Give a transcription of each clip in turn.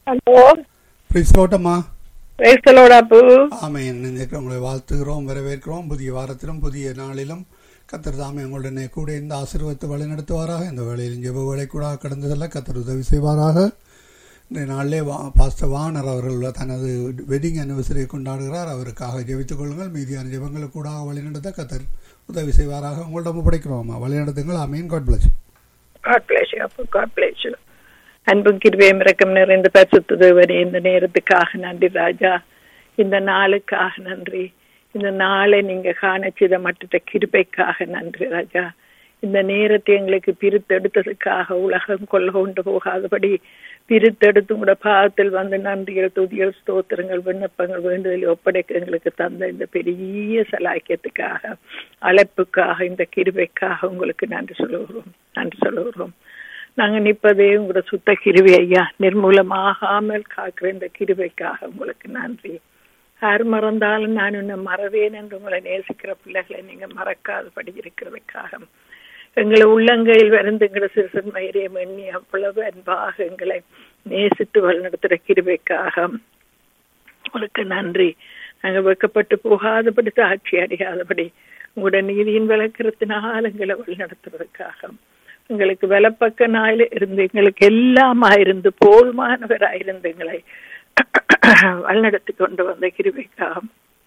Hello பிரிஸ்லோட்டம்மா பேசலோடா பூ ஆமையன் நினைக்கிறோம் உங்களை வாழ்த்துகிறோம் வரவேற்கிறோம் புதிய வாரத்திலும் புதிய நாளிலும் கத்தர் தாமே உங்களுடனே கூட இந்த ஆசீர்வாதத்தை வழிநடத்துவாராக இந்த வேளையில் ஜெப வேலை கூட கடந்து செல்ல கத்தர் உதவி செய்வாராக இந்த நாளிலே வா பாஸ்டர் வானர் அவர்கள் தனது வெட்டிங் அனிவர்சரியை கொண்டாடுகிறார் அவருக்காக ஜெபித்துக் கொள்ளுங்கள் மீதியான ஜெபங்களுக்கு கூட வழிநடத்த கத்தர் உதவி செய்வாராக உங்களிடம் ஒப்படைக்கிறோம்மா வழிநடத்துங்கள் ஆமீன் காட் பிளஸ் காட் பிளேஸ் அப்போ காட் பிளேஸ் அன்பும் கிருபையும் இறக்கம் நிறைந்த பரிசுத்த தேவனே இந்த நேரத்துக்காக நன்றி ராஜா இந்த நாளுக்காக நன்றி இந்த நாளை நீங்க காணச்சித மற்ற கிருபைக்காக நன்றி ராஜா இந்த நேரத்தை எங்களுக்கு பிரித்தெடுத்ததுக்காக உலகம் கொள்ள கொண்டு போகாதபடி பிரித்தெடுத்து கூட பாதத்தில் வந்து நன்றிகள் துதிகள் ஸ்தோத்திரங்கள் விண்ணப்பங்கள் வேண்டுதல் ஒப்படைக்க எங்களுக்கு தந்த இந்த பெரிய சலாக்கியத்துக்காக அழைப்புக்காக இந்த கிருபைக்காக உங்களுக்கு நன்றி சொல்லுகிறோம் நன்றி சொல்லுகிறோம் நாங்க நிற்பதே உங்களோட சுத்த கிருவி ஐயா நிர்மூலமாகாமல் காக்கிற இந்த கிருபைக்காக உங்களுக்கு நன்றி யார் மறந்தாலும் நான் உன்னை மறவேன் என்று உங்களை நேசிக்கிற பிள்ளைகளை நீங்க மறக்காதபடி இருக்கிறதுக்காக எங்களை உள்ளங்கையில் வருந்து எங்களை சிறுசன் மயிரியம் எண்ணி அவ்வளவு அன்பாக எங்களை நேசித்து வழிநடத்துகிற கிருபைக்காக உங்களுக்கு நன்றி நாங்க வெக்கப்பட்டு போகாதபடி சாட்சி அடையாதபடி உங்களோட நீதியின் விளக்கிறதுனால எங்களை வழிநடத்துறதுக்காக எங்களுக்கு வலப்பக்க நாள் இருந்து எங்களுக்கு எல்லாமா இருந்து போதுமானவராயிருந்து எங்களை வழிநடத்தி கொண்டு வந்த கிருபைக்காக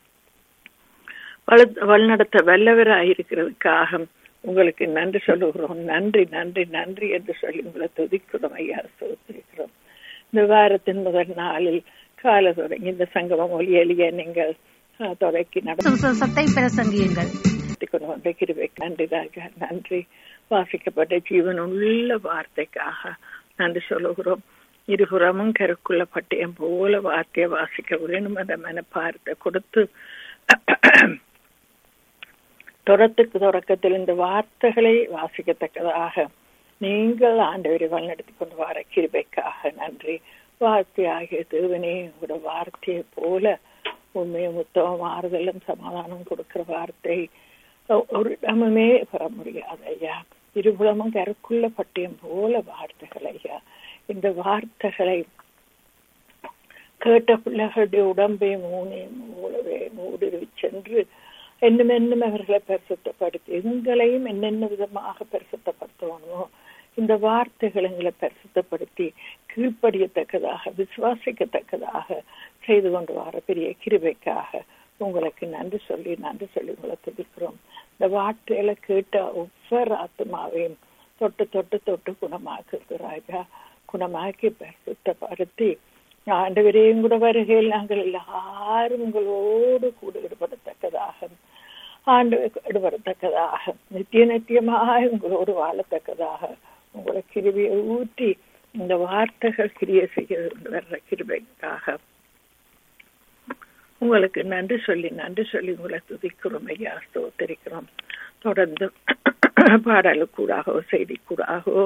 வள வழிநடத்த வல்லவராயிருக்கிறதுக்காக உங்களுக்கு நன்றி சொல்லுகிறோம் நன்றி நன்றி நன்றி என்று சொல்லி உங்களை துதிக்கிறோம் ஐயா சோத்திருக்கிறோம் இந்த வாரத்தின் முதல் நாளில் கால தொடங்கி இந்த சங்கமம் ஒலி எளிய நீங்கள் அஹ், தொடக்கி நடத்தி சுவிசேஷத்தை பிரசங்கியுங்கள் கொண்டு வந்த கிருபை நன்றி ராஜா நன்றி வாசிக்கப்பட்ட ஜீவன் உள்ள வார்த்தைக்காக நன்றி சொல்லுகிறோம் இருபுறமும் கருக்குள்ள பட்டயம் போல வார்த்தையை வாசிக்க வேணும் அந்த மனப்பாரத்தை கொடுத்து தொடத்துக்கு தொடக்கத்தில் இந்த வார்த்தைகளை வாசிக்கத்தக்கதாக நீங்கள் ஆண்டவரை வழிநடத்தி கொண்டு வர கிருபைக்காக நன்றி வார்த்தையாகிய தேவனே உங்களோட வார்த்தையை போல உண்மையை முத்தம் ஆறுதலும் சமாதானம் கொடுக்கிற வார்த்தை ஒரு இடமுமே பெற முடியாது ஐயா இருபுலமும் கருக்குள்ள பட்டியம் போல வார்த்தைகள் ஐயா இந்த வார்த்தைகளை கேட்ட பிள்ளைகளுடைய உடம்பை மூனே மூலவே ஊடுருவி சென்று என்னும் என்னும் அவர்களை பரிசுத்தப்படுத்தி எங்களையும் என்னென்ன விதமாக பரிசுத்தப்படுத்தணுமோ இந்த வார்த்தைகள் எங்களை பரிசுத்தப்படுத்தி கீழ்ப்படியத்தக்கதாக விசுவாசிக்கத்தக்கதாக செய்து கொண்டு வர பெரிய கிருபைக்காக உங்களுக்கு நன்றி சொல்லி நன்றி சொல்லி உங்களை துதிக்கிறோம் இந்த வார்த்தைகளை கேட்ட ஒவ்வொரு ஆத்மாவையும் தொட்டு தொட்டு தொட்டு குணமாக்குறது ராஜா குணமாக்கி பரிசுத்தப்படுத்தி ஆண்டவரையும் கூட வருகையில் நாங்கள் எல்லாரும் உங்களோடு கூட ஈடுபடத்தக்கதாக ஆண்டு ஈடுபடத்தக்கதாக நித்திய நித்தியமாக உங்களோடு வாழத்தக்கதாக உங்களை கிருவியை ஊற்றி இந்த வார்த்தைகள் கிரிய செய்ய வர்ற கிருபைக்காக உங்களுக்கு நன்றி சொல்லி நன்றி சொல்லி உங்களை துதிக்கிறோம் ஐயா ஸ்தோத்தரிக்கிறோம் தொடர்ந்து பாடலுக்கூடாகவோ செய்திக்கூடாகவோ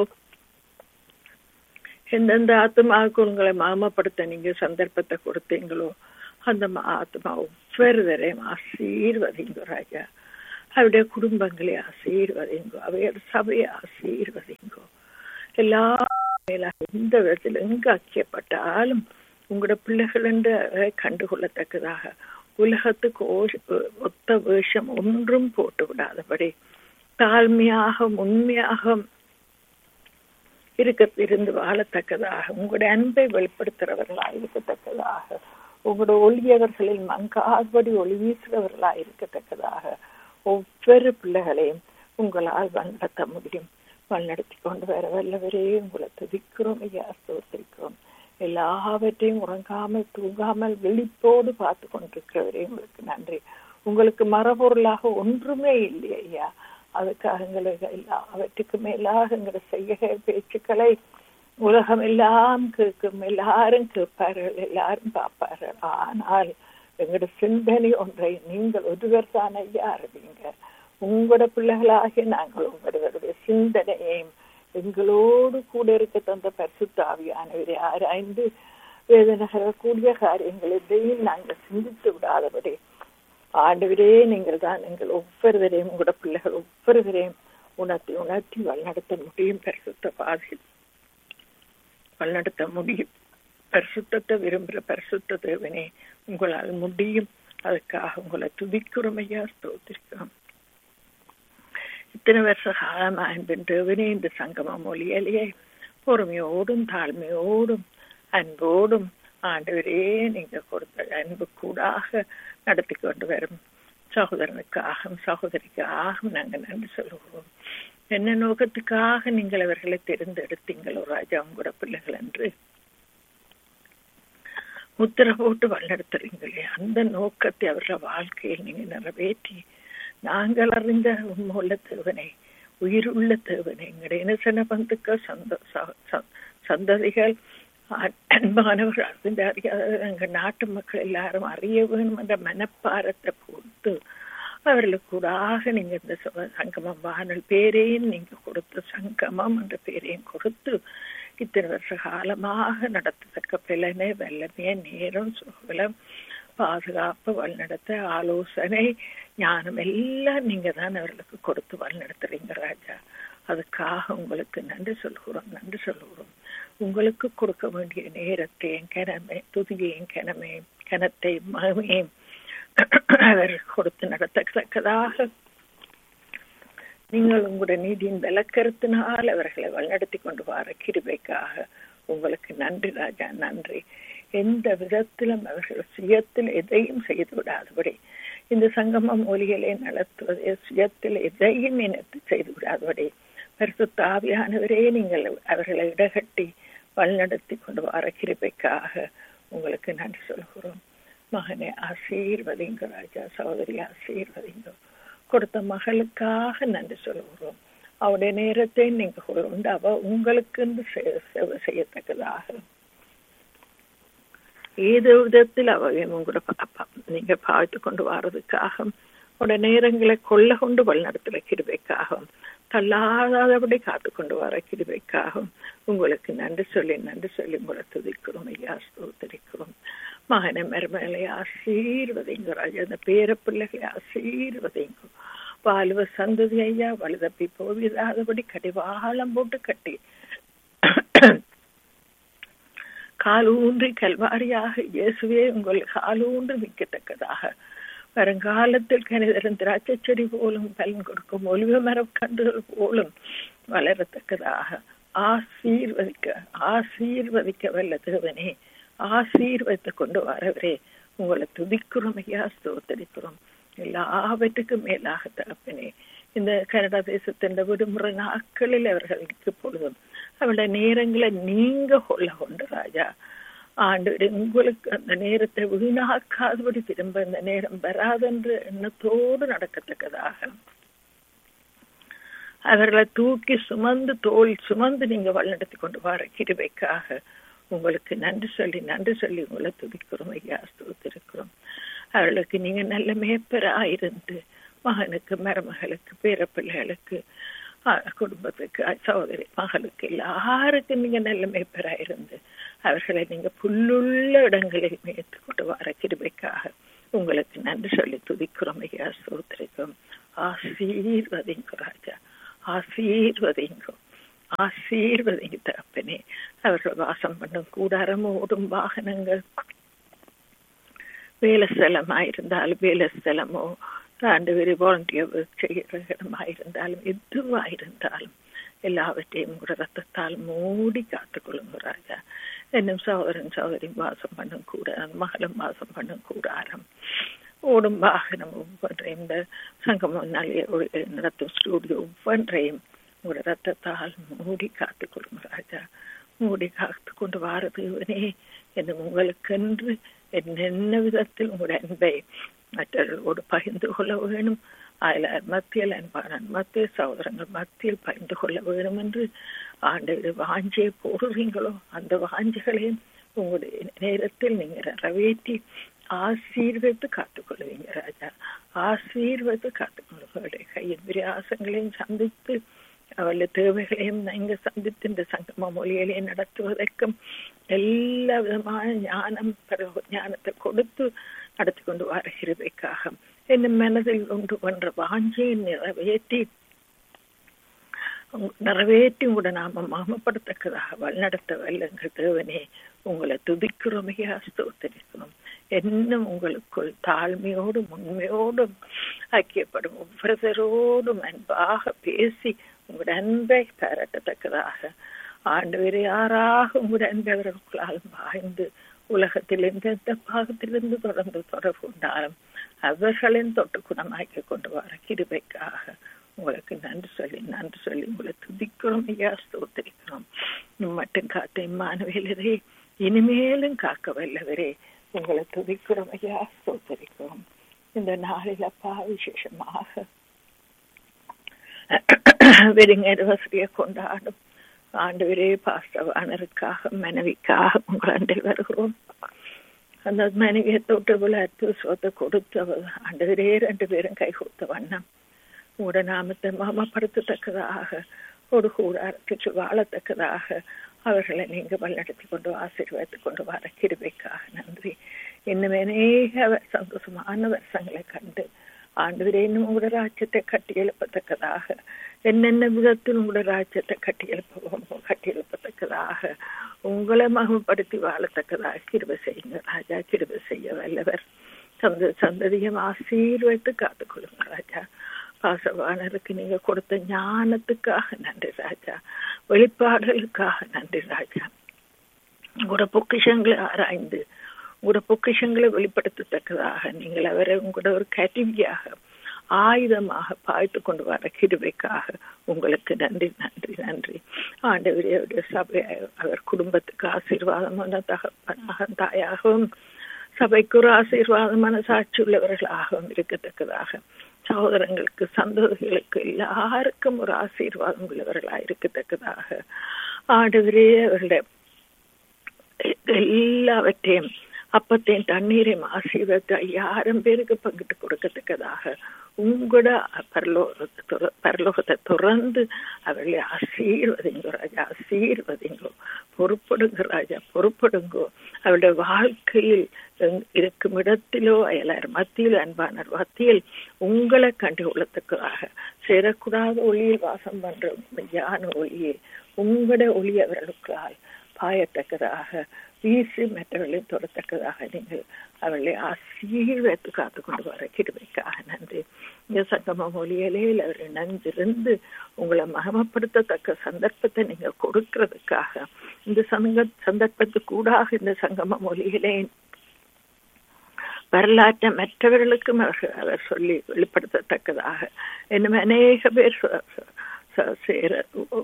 எந்தெந்த ஆத்மாவுக்கு உங்களை மாமப்படுத்த நீங்க சந்தர்ப்பத்தை கொடுத்தீங்களோ அந்த ஆத்மா ஒவ்வொருவரையும் ஆசீர்வதிங்க ராஜா அவருடைய குடும்பங்களை ஆசீர்வதிங்கோ அவையோட சபையை ஆசீர்வதிங்கோ எல்லா மேலாக எந்த விதத்தில் எங்கு ஐக்கியப்பட்டாலும் உங்களோட பிள்ளைகள் என்று கண்டுகொள்ளத்தக்கதாக உலகத்துக்கு ஒத்த வேஷம் ஒன்றும் போட்டு விடாதபடி தாழ்மையாக உண்மையாக இருக்க இருந்து வாழத்தக்கதாக உங்களுடைய அன்பை வெளிப்படுத்துகிறவர்களாக இருக்கத்தக்கதாக உங்களோட ஒளியவர்களில் மங்காதபடி ஒளி வீசுகிறவர்களாக இருக்கத்தக்கதாக ஒவ்வொரு பிள்ளைகளையும் உங்களால் வழிநடத்த முடியும் வழிநடத்தி கொண்டு வர வல்லவரே உங்களை துதிக்கிறோம் ஐயா ஸ்தோத்திரிக்கிறோம் எல்லாவற்றையும் உறங்காமல் தூங்காமல் விழிப்போடு பார்த்து கொண்டிருக்கிறவரே உங்களுக்கு நன்றி உங்களுக்கு மரபொருளாக ஒன்றுமே இல்லை ஐயா அதுக்காக எங்களுக்கு எல்லாவற்றுக்கும் மேலாக எங்களை செய்ய பேச்சுக்களை உலகம் எல்லாம் கேட்கும் எல்லாரும் கேட்பார்கள் எல்லாரும் பார்ப்பார்கள் ஆனால் எங்களோட சிந்தனை ஒன்றை நீங்கள் ஒருவர் தான் ஐயா அறிவீங்க உங்களோட பிள்ளைகளாகிய நாங்கள் உங்களுடைய சிந்தனையையும் எங்களோடு கூட இருக்க தந்த பரிசுத்தாவியானவரை ஆராய்ந்து வேதனைகூடிய காரியங்கள் எதையும் நாங்கள் சிந்தித்து விடாதபடி ஆண்டவரே நீங்கள் தான் எங்கள் ஒவ்வொருவரையும் உங்களோட பிள்ளைகள் ஒவ்வொருவரையும் உணர்த்தி உணர்த்தி வழிநடத்த முடியும் பரிசுத்த பாதையில் வழிநடத்த முடியும் பரிசுத்தத்தை விரும்புகிற பரிசுத்த தேவனே உங்களால் முடியும் அதுக்காக உங்களை துதிக்கிறோம் ஐயா ஸ்தோத்திரிக்கிறோம் இத்தனை வருஷ காலமா அன்பின் தேவனே இந்த சங்கம மொழியிலேயே பொறுமையோடும் தாழ்மையோடும் அன்போடும் ஆண்டவரே நீங்க கொடுத்த அன்பு கூடாக நடத்தி கொண்டு வரும் சகோதரனுக்காகவும் சகோதரிக்காகவும் நாங்கள் நன்றி சொல்லுவோம் என்ன நோக்கத்துக்காக நீங்கள் அவர்களை தேர்ந்தெடுத்தீங்களோ ராஜா உங்களோட பிள்ளைகள் என்று முத்திர போட்டு வழிநடத்துறீங்களே அந்த நோக்கத்தை அவர்கள் வாழ்க்கையில் நீங்க நிறைவேற்றி நாங்கள் அறிந்த உண்மையுள்ள தேவனை உயிருள்ள தேவனை எங்களுடைய இனசன பந்துக்கள் சந்த சந்ததிகள் அன்பானவர்கள் அறிந்த அறியாத எங்கள் நாட்டு மக்கள் எல்லாரும் அறிய வேணும் என்ற மனப்பாரத்தை பொறுத்து அவர்களுக்கு கூடாக நீங்க இந்த சங்கமம் வானல் பேரையும் நீங்க கொடுத்து சங்கமம் என்ற பேரையும் கொடுத்து இத்தனை வருஷ காலமாக நடத்தத்தக்க பிள்ளனை வல்லமைய நேரம் சுகலம் பாதுகாப்பு வழிநடத்த ஆலோசனை ஞானம் எல்லாம் நீங்க தான் அவர்களுக்கு கொடுத்து வழிநடத்துறீங்க ராஜா அதுக்காக உங்களுக்கு நன்றி சொல்கிறோம் நன்றி சொல்கிறோம் உங்களுக்கு கொடுக்க வேண்டிய நேரத்தையும் கிணமை துதியையும் கிணமே கிணத்தை மகமையும் அவர் கொடுத்து நடத்தத்தக்கதாக நீங்கள் உங்களுடைய நீதியின் விளக்கருத்தினால் அவர்களை வழிநடத்தி கொண்டு வர கிருபைக்காக உங்களுக்கு நன்றி ராஜா நன்றி எந்த விதத்திலும் அவர்கள் சுயத்தில் எதையும் செய்து விடாதபடி இந்த சங்கமம் ஒலிகளை நடத்துவதை சுயத்தில் எதையும் இணைத்து செய்து விடாதபடி பரிசுத்தாவியானவரே நீங்கள் அவர்களை இடகட்டி வழிநடத்தி கொண்டு வர கிருபைக்காக உங்களுக்கு நன்றி சொல்கிறோம் மகனை ஆசீர்வதிங்க ராஜா சகோதரி ஆசீர்வதிங்க கொடுத்த மகளுக்காக நன்றி சொல்கிறோம் அவருடைய நேரத்தை நீங்க கொண்டு அவ உங்களுக்கு சேவை செய்யத்தக்கதாக ஏதோ விதத்தில் அவையும் உங்களோட நீங்க பாய்த்து கொண்டு வர்றதுக்காக உங்களோட நேரங்களை கொள்ள கொண்டு வழிநடத்துற கிருபைக்காகவும் தள்ளாதபடி காத்து கொண்டு வர கிருபைக்காகவும் உங்களுக்கு நன்றி சொல்லி நன்றி சொல்லி உங்களை துதிக்கிறோம் ஐயா ஸ்தோத்தரிக்கிறோம் மகனை மருமகளை ஆசீர்வதிங்க ராஜா அந்த பேர பிள்ளைகளை ஆசீர்வதிங்க வாலுவ சந்ததி ஐயா வலுதப்பி போவிடாதபடி கடிவாளம் போட்டு கட்டி காலூன்றி கல்வாரியாக இயேசுவே உங்கள் காலூன்று மிக்கத்தக்கதாக வருங்காலத்தில் கணிதரும் திராட்சை செடி போலும் பலன் கொடுக்கும் ஒலிவ மரம் கண்டுகள் போலும் வளரத்தக்கதாக ஆசீர்வதிக்க ஆசீர்வதிக்க வல்ல தேவனே ஆசீர்வதித்து கொண்டு வரவரே உங்களை துதிக்கிறோம் ஐயா ஸ்தோத்தரிக்கிறோம் எல்லாவற்றுக்கும் மேலாக தகப்பனே இந்த கனடா தேசத்தின் விடுமுறை நாட்களில் அவர்களுக்கு பொழுதும் அவருடைய நேரங்களை நீங்க கொள்ள கொண்டு ராஜா ஆண்டு உங்களுக்கு அந்த நேரத்தை வீணாக்காதபடி திரும்ப இந்த நேரம் வராதென்று எண்ணத்தோடு நடக்கத்தக்கதாக அவர்களை தூக்கி சுமந்து தோல் சுமந்து நீங்க வழிநடத்தி கொண்டு வர கிருபைக்காக உங்களுக்கு நன்றி சொல்லி நன்றி சொல்லி உங்களை துதிக்கிறோம் ஐயா ஸ்தோத்திருக்கிறோம் அவர்களுக்கு நீங்க நல்ல மேப்பராயிருந்து மகனுக்கு மருமகளுக்கு பேரப்பிள்ளைகளுக்கு குடும்பத்துக்கு சகோதரி மகளுக்கு எல்லாருக்கும் நீங்க நல்ல மேப்பராயிருந்து அவர்களை நீங்க புல்லுள்ள இடங்களில் மேய்த்து கொண்டு வர கிருபைக்காக உங்களுக்கு நன்றி சொல்லி துதிக்கிறோம் ஐயா ஸ்தோத்திரிக்கும் ஆசீர்வதிங்க ராஜா ஆசீர்வதிங்க ஆசீர்வதிங்க தகப்பனே அவர்கள் வாசம் பண்ணும் கூடாரம் ஓடும் வாகனங்கள் வேலை ஸ்தலமா இருந்தாலும் வேலை ஸ்தலமோ ஆண்டு பேர் வாலண்டியர் செய்கிற இடமா இருந்தாலும் எதுவா இருந்தாலும் எல்லாவற்றையும் கூட ரத்தத்தால் மூடி காத்துக்கொள்ளுங்க ராஜா என்னும் சகோதரன் சகோதரி வாசம் பண்ணும் கூட மகளும் வாசம் பண்ணும் கூடாரம் ஓடும் வாகனம் ஒவ்வொன்றையும் இந்த சங்கமம் நடத்தும் ஸ்டூடியோ ஒவ்வொன்றையும் உங்களோட ரத்தத்தால் மூடி காத்துக்கொள்ளுங்க ராஜா மூடி காத்து கொண்டு வாரதுவனே என்று உங்களுக்கென்று என்னென்ன விதத்தில் உங்களுடைய அன்பை மற்றவர்களோடு பகிர்ந்து கொள்ள வேணும் அயலார் மத்தியில் அன்பான மத்திய சகோதரங்கள் மத்தியில் பகிர்ந்து கொள்ள வேணும் என்று ஆண்டு வாஞ்சியை போடுறீங்களோ அந்த வாஞ்சிகளையும் உங்களுடைய நேரத்தில் நீங்க நிறைவேற்றி ஆசீர்வத்து காத்துக்கொள்வீங்க ராஜா ஆசீர்வத்து காத்துக்கொள்ளுங்களுடைய கையின் விரியாசங்களையும் சந்தித்து அவள தேவைகளையும் நீங்க சந்தித்து இந்த சங்கம மொழிகளையும் நடத்துவதற்கும் எல்லா விதமான ஞானம் ஞானத்தை கொடுத்து நடத்தி கொண்டு வர கிருபைக்காக என் மனதில் ஒன்று பண்ற வாஞ்சியை நிறைவேற்றி நிறைவேற்றி உங்களோட நாம மாமப்படுத்தக்கதாக வழிநடத்த வல்லுங்கள் தேவனே உங்களை துதிக்கிறோமையா ஸ்தோத்தரிக்கிறோம் இன்னும் உங்களுக்குள் தாழ்மையோடும் உண்மையோடும் ஐக்கியப்படும் ஒவ்வொருத்தரோடும் அன்பாக பேசி உங்களுடைய அன்பை பாராட்டத்தக்கதாக ஆண்டு யாராக உங்களுடைய அன்பை அவர்களுக்குள்ளால் பாய்ந்து உலகத்தில் எந்தெந்த பாகத்திலிருந்து தொடர்ந்து தொடர்பு கொண்டாலும் அவர்களின் தொட்டு குணமாக்கி கொண்டு வர கிருபைக்காக உங்களுக்கு நன்றி சொல்லி நன்றி சொல்லி உங்களை துதிக்கிறோம் ஐயா ஸ்தோத்திரிக்கிறோம் மட்டும் காத்த இம்மானவேலரே இனிமேலும் காக்க வல்லவரே உங்களை துதிக்கிறோம் ஐயா ஸ்தோத்திரிக்கிறோம் இந்த நாளில் அப்பா விசேஷமாக வெடிங்க வசதியை கொண்டாடும் ஆண்டவரே பாஸ்டவானருக்காக மனைவிக்காக உங்கள் வருகிறோம் அந்த மனைவியை தொட்டு விளையாட்டு சொத்தை கொடுத்து ஆண்டவரே ரெண்டு பேரும் கை கொடுத்த வண்ணம் உங்களோட நாமத்தை மாமப்படுத்தத்தக்கதாக ஒரு கூடாரத்திற்கு வாழத்தக்கதாக அவர்களை நீங்க வழிநடத்தி கொண்டு ஆசீர்வாதத்து கொண்டு வர கிருபைக்காக நன்றி இன்னும் அநேக சந்தோஷமான வருஷங்களை கண்டு ஆண்டு இன்னும் உங்களோட ராஜ்யத்தை கட்டி எழுப்பத்தக்கதாக என்னென்ன விதத்தில் உங்களோட ராஜ்யத்தை கட்டி எழுப்ப கட்டி எழுப்பத்தக்கதாக உங்களை மகப்படுத்தி வாழத்தக்கதாக கிருபை செய்யுங்க ராஜா கிருபை செய்ய வல்லவர் சந்த சந்ததியம் ஆசீர்வைத்து காத்துக்கொள்ளுங்க ராஜா பாசவானருக்கு நீங்க கொடுத்த ஞானத்துக்காக நன்றி ராஜா வெளிப்பாடுகளுக்காக நன்றி ராஜா உங்களோட பொக்கிஷங்களை ஆராய்ந்து உங்களோட பொக்கிஷங்களை வெளிப்படுத்தத்தக்கதாக நீங்கள் அவரை உங்களோட ஒரு கருவியாக ஆயுதமாக பாய்த்து கொண்டு வர கிருபைக்காக உங்களுக்கு நன்றி நன்றி நன்றி ஆண்டவரையுடைய சபை அவர் குடும்பத்துக்கு ஆசீர்வாதமான தகப்பனாக தாயாகவும் சபைக்கு ஒரு ஆசீர்வாதமான சாட்சி உள்ளவர்களாகவும் இருக்கத்தக்கதாக சகோதரங்களுக்கு சந்ததிகளுக்கு எல்லாருக்கும் ஒரு ஆசீர்வாதம் உள்ளவர்களாக இருக்கத்தக்கதாக ஆண்டவரே அவர்களுடைய எல்லாவற்றையும் அப்பத்தையும் தண்ணீரையும் ஆசீர்வத்தை ஐயாயிரம் பேருக்கு பங்கிட்டு கொடுக்கத்தக்கதாக உங்களோட பரலோகத்தை பரலோகத்தை துறந்து அவர்களை ஆசீர்வதிங்கோ ராஜா ஆசீர்வதிங்கோ பொறுப்படுங்க ராஜா பொறுப்படுங்கோ அவருடைய வாழ்க்கையில் இருக்கும் இடத்திலோ அயலார் மத்தியில் அன்பானர் மத்தியில் உங்களை கண்டு கொள்ளத்தக்கதாக சேரக்கூடாத ஒளியில் வாசம் பண்ற மெய்யான ஒளியை உங்களோட ஒளி அவர்களுக்கால் பாயத்தக்கதாக வீசி மற்றவர்களை தொடத்தக்கதாக நீங்கள் அவர்களை ஆசீர்வத்து காத்து கொண்டு வர கிருபைக்காக நன்றி இந்த சங்கம மொழியிலே அவர் நஞ்சிருந்து உங்களை மகமப்படுத்தத்தக்க சந்தர்ப்பத்தை நீங்க கொடுக்கறதுக்காக இந்த சங்க சந்தர்ப்பத்துக்கூடாக இந்த சங்கம மொழியிலே வரலாற்றை மற்றவர்களுக்கும் அவர் அவர் சொல்லி வெளிப்படுத்தத்தக்கதாக இன்னும் அநேக பேர் சேர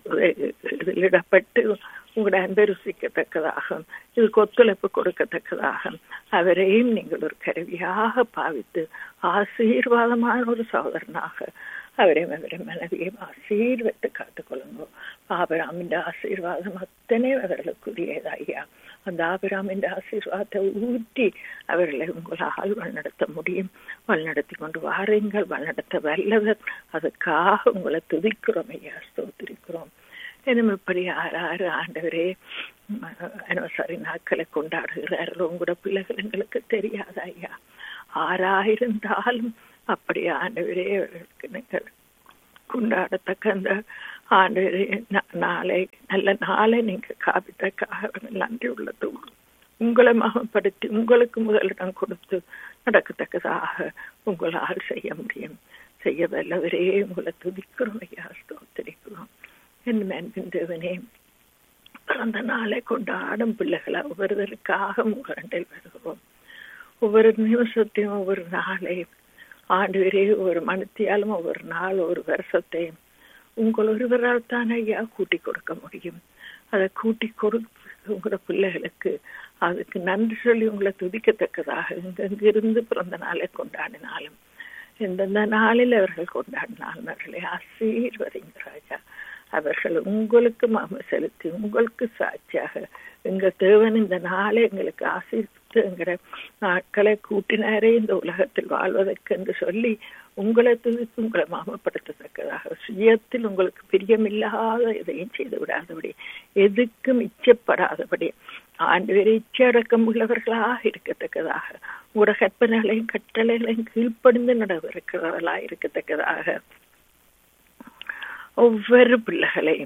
இதிலிடப்பட்டு உங்களுடைய அன்பை ருசிக்கத்தக்கதாக இதுக்கு ஒத்துழைப்பு கொடுக்கத்தக்கதாக அவரையும் நீங்கள் ஒரு கருவியாக பாவித்து ஆசீர்வாதமான ஒரு சகோதரனாக அவரையும் அவரை மனைவியும் ஆசீர்வத்து காத்துக்கொள்ளுங்க ஆபராமின் ஆசீர்வாதம் அத்தனை அவர்களுக்குரியது ஐயா அந்த ஆபிராமின் ஆசீர்வாதத்தை ஊற்றி அவர்களை உங்களால் வழிநடத்த முடியும் வழிநடத்தி கொண்டு வாருங்கள் வழிநடத்த வல்லவர் அதுக்காக உங்களை துதிக்கிறோம் ஐயா ஸ்தோத்திரிக்கிறோம் எனும் இப்படி ஆறு ஆண்டவரே அனிவர்சரி நாட்களை கொண்டாடுகிறார்கள் உங்களோட பிள்ளைகள் எங்களுக்கு தெரியாத ஐயா ஆறாயிருந்தாலும் அப்படி ஆண்டவரே நீங்கள் கொண்டாடத்தக்க அந்த ஆண்டு நாளை நல்ல நாளை நீங்க காப்பித்தக்காக நன்றி உள்ளது உங்களை மகப்படுத்தி உங்களுக்கு முதலிடம் கொடுத்து நடக்கத்தக்கதாக உங்களால் செய்ய முடியும் செய்ய வல்லவரே உங்களை துதிக்கிறோம் ஐயா ஸ்தோத்திரிக்கிறோம் என் அன்பின் தேவனே பிறந்த நாளை கொண்டாடும் பிள்ளைகளை ஒவ்வொருவருக்காக உங்களில் வருகிறோம் ஒவ்வொரு நிமிஷத்தையும் ஒவ்வொரு நாளையும் ஆண்டு வரை ஒரு மனத்தியாலும் ஒவ்வொரு நாள் ஒரு வருஷத்தையும் உங்கள் ஒருவரால் தான் ஐயா கூட்டி கொடுக்க முடியும் அதை கூட்டி கொடு உங்களோட பிள்ளைகளுக்கு அதுக்கு நன்றி சொல்லி உங்களை துதிக்கத்தக்கதாக இங்கிருந்து பிறந்த நாளை கொண்டாடினாலும் எந்தெந்த நாளில் அவர்கள் கொண்டாடினாலும் அவர்களை ஆசீர்வதிங்க ராஜா அவர்கள் உங்களுக்கு மம செலுத்தி உங்களுக்கு சாட்சியாக எங்க தேவன் இந்த நாளை எங்களுக்கு ஆசீர்வித்து எங்கிற நாட்களை கூட்டினாரே இந்த உலகத்தில் வாழ்வதற்கு என்று சொல்லி உங்களை துதித்து உங்களை மாமப்படுத்தத்தக்கதாக சுயத்தில் உங்களுக்கு பிரியமில்லாத எதையும் செய்து விடாதபடி எதுக்கும் இச்சப்படாதபடி ஆண்டு வேறு இச்சடக்கம் உள்ளவர்களாக இருக்கத்தக்கதாக உங்களோட கற்பனைகளையும் கட்டளைகளையும் கீழ்ப்படிந்து நடவிருக்கிறவர்களாக இருக்கத்தக்கதாக ஒவ்வொரு பிள்ளைகளையும்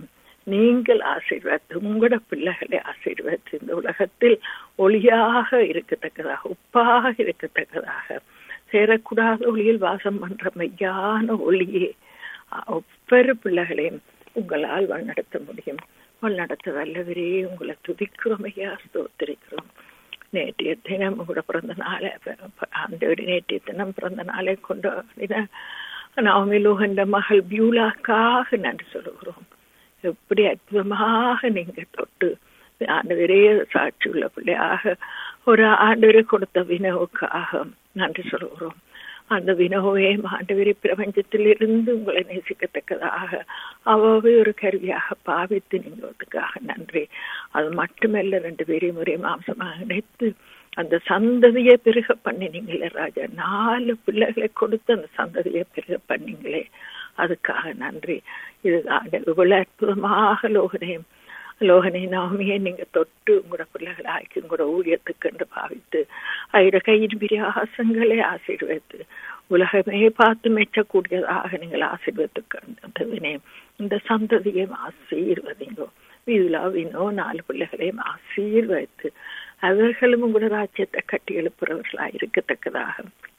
நீங்கள் ஆசீர்வாத்து உங்களோட பிள்ளைகளை ஆசீர்வாத்து இந்த உலகத்தில் ஒளியாக இருக்கத்தக்கதாக உப்பாக இருக்கத்தக்கதாக சேரக்கூடாத ஒளியில் வாசம் பண்ற மெய்யான ஒளியே ஒவ்வொரு பிள்ளைகளையும் உங்களால் வழிநடத்த முடியும் வழிநடத்த வல்லவரே உங்களை துதிக்கிறோம் ஐயா ஸ்தோத்திரிக்கிறோம் நேற்றைய தினம் உங்களோட பிறந்த நாளை ஆண்டவர் நேற்றைய தினம் பிறந்த நாளை கொண்டாடின நாமி லோகண்ட மகள் பியூலாக்காக நன்றி சொல்லுகிறோம் எப்படி அற்புதமாக நீங்க தொட்டு ஆண்டவரே சாட்சி உள்ள பிள்ளையாக ஒரு ஆண்டவரை கொடுத்த வினவுக்காக நன்றி சொல்கிறோம் அந்த வினோவே ஆண்டவரை பிரபஞ்சத்தில் இருந்து உங்களை நேசிக்கத்தக்கதாக அவ்வளவு ஒரு கருவியாக பாவித்து நீங்களுக்காக நன்றி அது மட்டுமல்ல ரெண்டு பேரையும் ஒரே மாம்சமாக நினைத்து அந்த சந்ததியை பெருக பண்ணினீங்களே ராஜா நாலு பிள்ளைகளை கொடுத்து அந்த சந்ததியை பெருக பண்ணீங்களே அதுக்காக நன்றி இது இவ்வளவு அற்புதமாக லோகனையும் லோகனை நாமையே நீங்க தொட்டு உங்களோட பிள்ளைகளை ஆக்கி உங்களோட ஊழியத்துக்கு என்று பாவித்து ஐர கையின் பிரியாசங்களை ஆசீர்வதித்து உலகமே பார்த்து மெச்சக்கூடியதாக நீங்கள் ஆசீர்வத்துக்கு இந்த சந்ததியை ஆசீர்வதிங்கோ விதுலா வினோ நாலு பிள்ளைகளையும் ஆசீர்வதித்து அவர்களும் உங்களோட ராஜ்யத்தை கட்டி எழுப்புறவர்களாக இருக்கத்தக்கதாக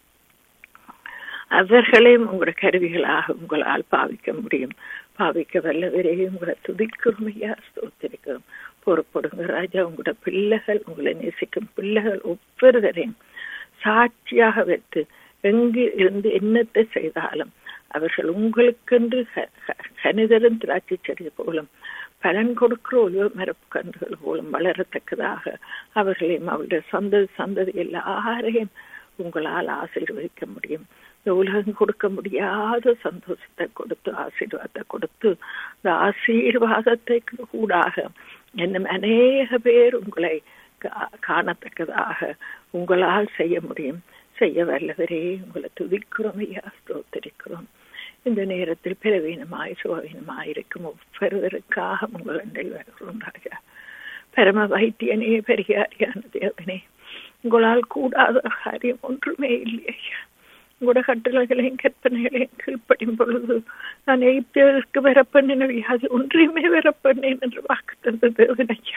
அவர்களையும் உங்களோட கருவிகளாக உங்களால் பாவிக்க முடியும் பாவிக்க வல்லவரே உங்களை துதிக்கிறோம் ஐயா ஸ்தோத்திரிக்கிறோம் பொறுப்படுங்க ராஜா உங்களோட பிள்ளைகள் உங்களை நேசிக்கும் பிள்ளைகள் ஒவ்வொருவரையும் சாட்சியாக வைத்து எங்கு இருந்து என்னத்தை செய்தாலும் அவர்கள் உங்களுக்கென்று கனிதரும் திராட்சை செடி போலும் பலன் கொடுக்கிற ஒளிவ மரப்புக்கன்றுகள் போலும் வளரத்தக்கதாக அவர்களையும் அவருடைய சந்ததி சந்ததி எல்லாரையும் உங்களால் ஆசீர்வதிக்க முடியும் இந்த உலகம் கொடுக்க முடியாத சந்தோஷத்தை கொடுத்து ஆசீர்வாதத்தை கொடுத்து இந்த ஆசீர்வாதத்தை கூடாக இன்னும் அநேக பேர் உங்களை காணத்தக்கதாக உங்களால் செய்ய முடியும் செய்ய வல்லவரே உங்களை துதிக்கிறோம் ஐயா ஸ்தோத்தரிக்கிறோம் இந்த நேரத்தில் பிறவீனமாய் சுகவீனமாய் இருக்கும் ஒவ்வொருவருக்காக உங்கள் அண்டில் வருகிறோம் ராஜா பரம வைத்தியனே பெரியாரியான தேவனே உங்களால் கூடாத காரியம் ஒன்றுமே இல்லை ஐயா உங்களோட கட்டளைகளையும் கற்பனைகளையும் கீழ்ப்படும் பொழுது நான் எய்தற்கு வர பண்ணின வியாதி ஒன்றையுமே வர பண்ணேன் என்று வாக்கு தந்த தேவனையா